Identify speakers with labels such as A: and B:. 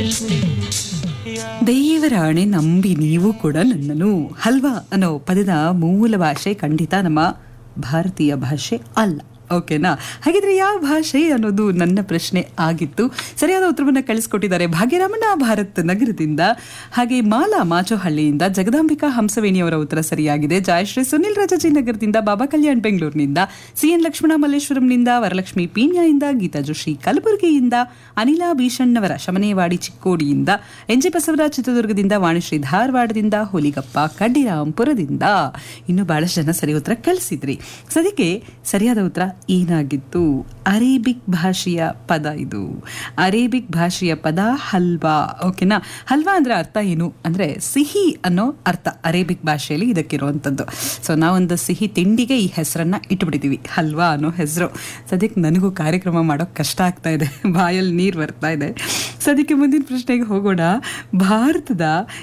A: ದೇವರ ಅಣೆ ನಂಬಿ ನೀವು ಕೂಡ ನನ್ನನ್ನು ಹಲ್ವಾ ಅನ್ನೋ ಪದದ ಮೂಲ ಭಾಷೆ ಖಂಡಿತ ನಮ್ಮ ಭಾರತೀಯ ಭಾಷೆ ಅಲ್ಲ ಓಕೆನಾ ಹಾಗಿದ್ರೆ ಯಾವ ಭಾಷೆ ಅನ್ನೋದು ನನ್ನ ಪ್ರಶ್ನೆ ಆಗಿತ್ತು ಸರಿಯಾದ ಉತ್ತರವನ್ನು ಕಳಿಸ್ಕೊಟ್ಟಿದ್ದಾರೆ ಭಾಗ್ಯರಾಮಣ್ಣ ಭಾರತ್ ನಗರದಿಂದ ಹಾಗೆ ಮಾಲಾ ಮಾಚೋಹಳ್ಳಿಯಿಂದ ಜಗದಾಂಬಿಕಾ ಹಂಸವೇಣಿಯವರ ಉತ್ತರ ಸರಿಯಾಗಿದೆ ಜಯಶ್ರೀ ಸುನಿಲ್ ರಾಜಾಜಿ ನಗರದಿಂದ ಬಾಬಾ ಕಲ್ಯಾಣ್ ಬೆಂಗಳೂರಿನಿಂದ ಸಿಎನ್ ಲಕ್ಷ್ಮಣ ಮಲ್ಲೇಶ್ವರಂನಿಂದ ವರಲಕ್ಷ್ಮಿ ಪೀಣ್ಯದಿಂದ ಗೀತಾ ಜೋಶಿ ಕಲಬುರಗಿಯಿಂದ ಅನಿಲ ಭೀಷಣ್ಣವರ ಶಮನೇವಾಡಿ ಚಿಕ್ಕೋಡಿಯಿಂದ ಎನ್ ಜಿ ಬಸವರಾಜ್ ಚಿತ್ರದುರ್ಗದಿಂದ ವಾಣಿಶ್ರೀ ಧಾರವಾಡದಿಂದ ಹುಲಿಗಪ್ಪ ಕಡ್ಡಿರಾಂಪುರದಿಂದ ಇನ್ನು ಬಹಳಷ್ಟು ಜನ ಸರಿ ಉತ್ತರ ಕಳಿಸಿದ್ರಿ ಸದ್ಯಕ್ಕೆ ಸರಿಯಾದ ಉತ್ತರ ಏನಾಗಿತ್ತು ಅರೇಬಿಕ್ ಭಾಷೆಯ ಪದ ಇದು ಅರೇಬಿಕ್ ಭಾಷೆಯ ಪದ ಹಲ್ವಾ ಓಕೆನಾ ಹಲ್ವಾ ಅಂದ್ರೆ ಅರ್ಥ ಏನು ಅಂದ್ರೆ ಸಿಹಿ ಅನ್ನೋ ಅರ್ಥ ಅರೇಬಿಕ್ ಭಾಷೆಯಲ್ಲಿ ಇದಕ್ಕಿರುವಂಥದ್ದು ಸೊ ನಾವೊಂದು ಸಿಹಿ ತಿಂಡಿಗೆ ಈ ಹೆಸರನ್ನ ಇಟ್ಬಿಟ್ಟಿದೀವಿ ಹಲ್ವಾ ಅನ್ನೋ ಹೆಸರು ಸದ್ಯಕ್ಕೆ ನನಗೂ ಕಾರ್ಯಕ್ರಮ ಮಾಡೋಕೆ ಕಷ್ಟ ಆಗ್ತಾ ಇದೆ ಬಾಯಲ್ಲಿ ನೀರು ಬರ್ತಾ ಇದೆ ಸದ್ಯಕ್ಕೆ ಮುಂದಿನ ಪ್ರಶ್ನೆಗೆ ಹೋಗೋಣ ಭಾರತದ